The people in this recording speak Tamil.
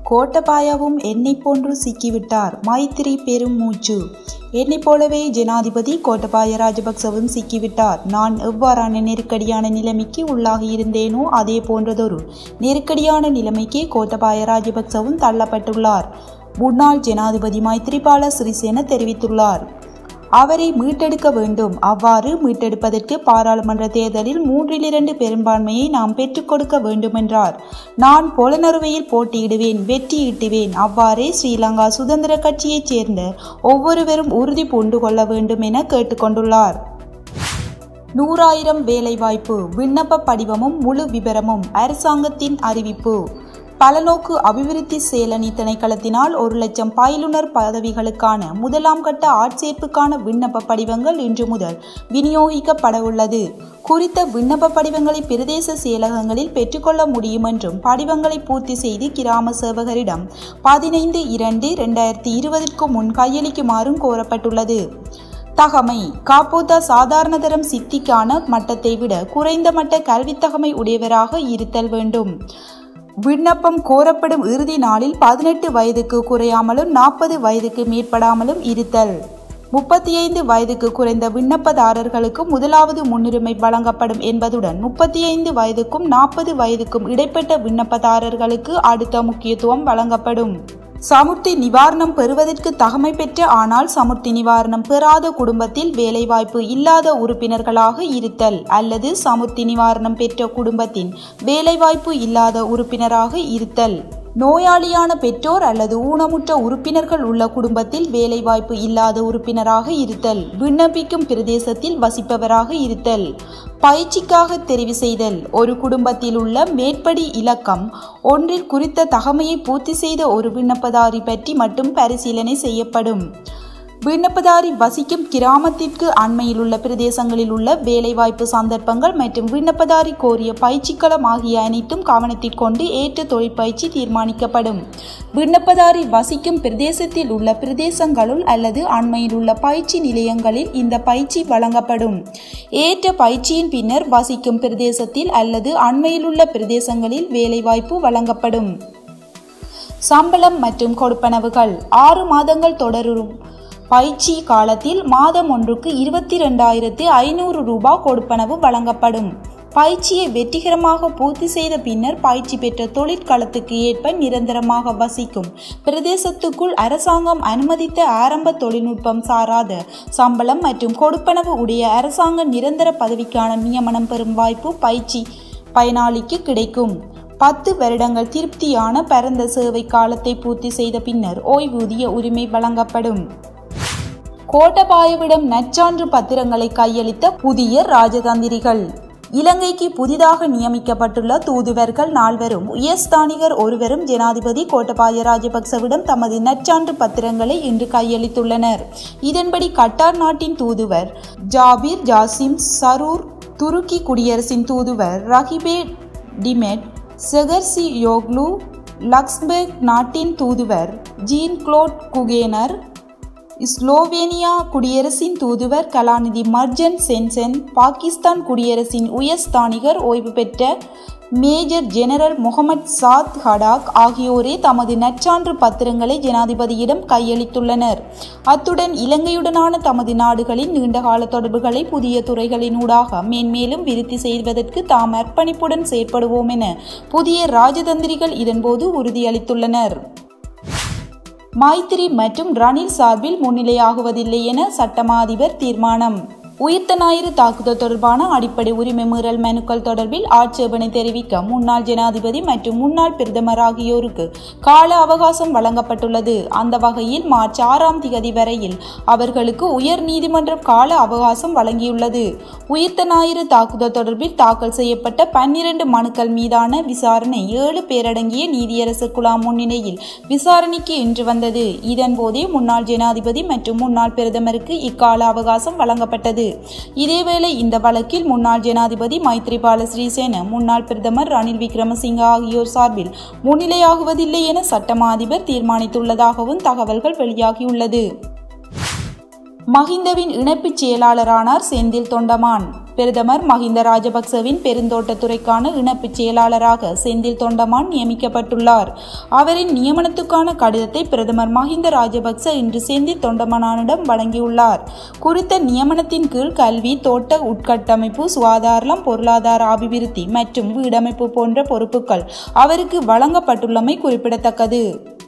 கோட்டபாயவும் என்னை போன்று சிக்கிவிட்டார் மைத்திரி பெரும் மூச்சு என்னைப் போலவே ஜனாதிபதி கோட்டபாய ராஜபக்சவும் சிக்கிவிட்டார் நான் எவ்வாறான நெருக்கடியான நிலைமைக்கு உள்ளாகியிருந்தேனோ அதே போன்றதொரு நெருக்கடியான நிலைமைக்கு கோட்டபாய ராஜபக்சவும் தள்ளப்பட்டுள்ளார் முன்னாள் ஜனாதிபதி மைத்திரிபால சிறிசேன தெரிவித்துள்ளார் அவரை மீட்டெடுக்க வேண்டும் அவ்வாறு மீட்டெடுப்பதற்கு பாராளுமன்ற தேர்தலில் மூன்றில் இரண்டு பெரும்பான்மையை நாம் பெற்றுக் கொடுக்க வேண்டுமென்றார் நான் பொலனறுவையில் போட்டியிடுவேன் வெற்றியீட்டுவேன் அவ்வாறே ஸ்ரீலங்கா சுதந்திர கட்சியைச் சேர்ந்த ஒவ்வொருவரும் உறுதி பூண்டு கொள்ள வேண்டும் என கேட்டுக்கொண்டுள்ளார் நூறாயிரம் வேலைவாய்ப்பு விண்ணப்ப படிவமும் முழு விபரமும் அரசாங்கத்தின் அறிவிப்பு பலநோக்கு அபிவிருத்தி சேலனி திணைக்களத்தினால் ஒரு லட்சம் பயிலுனர் பதவிகளுக்கான முதலாம் கட்ட ஆட்சேர்ப்புக்கான விண்ணப்ப படிவங்கள் இன்று முதல் விநியோகிக்கப்பட உள்ளது குறித்த விண்ணப்ப படிவங்களை பிரதேச செயலகங்களில் பெற்றுக்கொள்ள முடியும் என்றும் படிவங்களை பூர்த்தி செய்து கிராம சேவகரிடம் பதினைந்து இரண்டு இரண்டாயிரத்தி இருபதற்கு முன் கையளிக்குமாறும் கோரப்பட்டுள்ளது தகமை காப்போதா சாதாரண தரம் சித்திக்கான மட்டத்தை விட குறைந்த மட்ட கல்வித்தகமை உடையவராக இருத்தல் வேண்டும் விண்ணப்பம் கோரப்படும் இறுதி நாளில் பதினெட்டு வயதுக்கு குறையாமலும் நாற்பது வயதுக்கு மேற்படாமலும் இருத்தல் முப்பத்தி ஐந்து வயதுக்கு குறைந்த விண்ணப்பதாரர்களுக்கு முதலாவது முன்னுரிமை வழங்கப்படும் என்பதுடன் முப்பத்தி ஐந்து வயதுக்கும் நாற்பது வயதுக்கும் இடைப்பட்ட விண்ணப்பதாரர்களுக்கு அடுத்த முக்கியத்துவம் வழங்கப்படும் சமுர்த்தி நிவாரணம் பெறுவதற்கு தகமை பெற்ற ஆனால் சமுர்த்தி நிவாரணம் பெறாத குடும்பத்தில் வேலைவாய்ப்பு இல்லாத உறுப்பினர்களாக இருத்தல் அல்லது சமுர்த்தி நிவாரணம் பெற்ற குடும்பத்தின் வேலைவாய்ப்பு இல்லாத உறுப்பினராக இருத்தல் நோயாளியான பெற்றோர் அல்லது ஊனமுற்ற உறுப்பினர்கள் உள்ள குடும்பத்தில் வேலைவாய்ப்பு இல்லாத உறுப்பினராக இருத்தல் விண்ணப்பிக்கும் பிரதேசத்தில் வசிப்பவராக இருத்தல் பயிற்சிக்காக தெரிவு செய்தல் ஒரு குடும்பத்தில் உள்ள மேற்படி இலக்கம் ஒன்றில் குறித்த தகமையை பூர்த்தி செய்த ஒரு விண்ணப்பதாரி பற்றி மட்டும் பரிசீலனை செய்யப்படும் விண்ணப்பதாரி வசிக்கும் கிராமத்திற்கு அண்மையில் உள்ள பிரதேசங்களில் உள்ள வேலைவாய்ப்பு சந்தர்ப்பங்கள் மற்றும் விண்ணப்பதாரி கோரிய பயிற்சிக்களம் ஆகிய அனைத்தும் கவனத்திற்கொண்டு ஏற்ற தொழிற்பயிற்சி தீர்மானிக்கப்படும் விண்ணப்பதாரி வசிக்கும் பிரதேசத்தில் உள்ள பிரதேசங்களுள் அல்லது அண்மையில் உள்ள பயிற்சி நிலையங்களில் இந்த பயிற்சி வழங்கப்படும் ஏற்ற பயிற்சியின் பின்னர் வசிக்கும் பிரதேசத்தில் அல்லது அண்மையில் உள்ள பிரதேசங்களில் வேலைவாய்ப்பு வழங்கப்படும் சம்பளம் மற்றும் கொடுப்பனவுகள் ஆறு மாதங்கள் தொடரும் பயிற்சி காலத்தில் மாதம் ஒன்றுக்கு இருபத்தி ரெண்டாயிரத்து ஐநூறு ரூபாய் கொடுப்பனவு வழங்கப்படும் பயிற்சியை வெற்றிகரமாக பூர்த்தி செய்த பின்னர் பயிற்சி பெற்ற தொழிற்களத்துக்கு ஏற்ப நிரந்தரமாக வசிக்கும் பிரதேசத்துக்குள் அரசாங்கம் அனுமதித்த ஆரம்ப தொழில்நுட்பம் சாராத சம்பளம் மற்றும் கொடுப்பனவு உடைய அரசாங்க நிரந்தர பதவிக்கான நியமனம் பெறும் வாய்ப்பு பயிற்சி பயனாளிக்கு கிடைக்கும் பத்து வருடங்கள் திருப்தியான பரந்த சேவை காலத்தை பூர்த்தி செய்த பின்னர் ஓய்வூதிய உரிமை வழங்கப்படும் கோட்டபாயவிடம் நச்சான்று பத்திரங்களை கையளித்த புதிய ராஜதந்திரிகள் இலங்கைக்கு புதிதாக நியமிக்கப்பட்டுள்ள தூதுவர்கள் நால்வரும் உயர்ஸ்தானிகர் ஒருவரும் ஜனாதிபதி கோட்டபாய ராஜபக்சவிடம் தமது நச்சான்று பத்திரங்களை இன்று கையளித்துள்ளனர் இதன்படி கட்டார் நாட்டின் தூதுவர் ஜாபீர் ஜாசிம் சரூர் துருக்கி குடியரசின் தூதுவர் ரஹிபே டிமெட் செகர்சி யோக்லு லக்ஸ்பெர்க் நாட்டின் தூதுவர் ஜீன் குளோட் குகேனர் ஸ்லோவேனியா குடியரசின் தூதுவர் கலாநிதி மர்ஜன் சென்சென் பாகிஸ்தான் குடியரசின் உயர்ஸ்தானிகர் ஓய்வு பெற்ற மேஜர் ஜெனரல் முகமது சாத் ஹடாக் ஆகியோரே தமது நற்சான்று பத்திரங்களை ஜனாதிபதியிடம் கையளித்துள்ளனர் அத்துடன் இலங்கையுடனான தமது நாடுகளின் நீண்டகால தொடர்புகளை புதிய துறைகளினூடாக மேன்மேலும் விருத்தி செய்வதற்கு தாம் அர்ப்பணிப்புடன் செயற்படுவோம் என புதிய ராஜதந்திரிகள் இதன்போது உறுதியளித்துள்ளனர் மைத்திரி மற்றும் ரணில் சார்பில் முன்னிலையாகுவதில்லை என சட்டமா அதிபர் தீர்மானம் உயிர்த்த ஞாயிறு தாக்குதல் தொடர்பான அடிப்படை உரிமை மீறல் மனுக்கள் தொடர்பில் ஆட்சேபனை தெரிவிக்க முன்னாள் ஜனாதிபதி மற்றும் முன்னாள் பிரதமர் ஆகியோருக்கு கால அவகாசம் வழங்கப்பட்டுள்ளது அந்த வகையில் மார்ச் ஆறாம் திகதி வரையில் அவர்களுக்கு உயர் நீதிமன்றம் கால அவகாசம் வழங்கியுள்ளது உயிர்த்த ஞாயிறு தாக்குதல் தொடர்பில் தாக்கல் செய்யப்பட்ட பன்னிரண்டு மனுக்கள் மீதான விசாரணை ஏழு பேரடங்கிய நீதியரசர் குழாம் முன்னிலையில் விசாரணைக்கு இன்று வந்தது இதன்போதே முன்னாள் ஜனாதிபதி மற்றும் முன்னாள் பிரதமருக்கு இக்கால அவகாசம் வழங்கப்பட்டது இதேவேளை இந்த வழக்கில் முன்னாள் ஜனாதிபதி மைத்ரிபால சிறிசேன முன்னாள் பிரதமர் ரணில் விக்ரமசிங்க ஆகியோர் சார்பில் முன்னிலையாகுவதில்லை என சட்டமா அதிபர் தீர்மானித்துள்ளதாகவும் தகவல்கள் வெளியாகியுள்ளது மஹிந்தவின் இணைப்புச் செயலாளரானார் செந்தில் தொண்டமான் பிரதமர் மஹிந்த ராஜபக்சவின் பெருந்தோட்டத்துறைக்கான இணப்பு செயலாளராக செந்தில் தொண்டமான் நியமிக்கப்பட்டுள்ளார் அவரின் நியமனத்துக்கான கடிதத்தை பிரதமர் மஹிந்த ராஜபக்ச இன்று செந்தில் தொண்டமானிடம் வழங்கியுள்ளார் குறித்த நியமனத்தின் கீழ் கல்வி தோட்ட உட்கட்டமைப்பு சுகாதாரம் பொருளாதார அபிவிருத்தி மற்றும் வீடமைப்பு போன்ற பொறுப்புகள் அவருக்கு வழங்கப்பட்டுள்ளமை குறிப்பிடத்தக்கது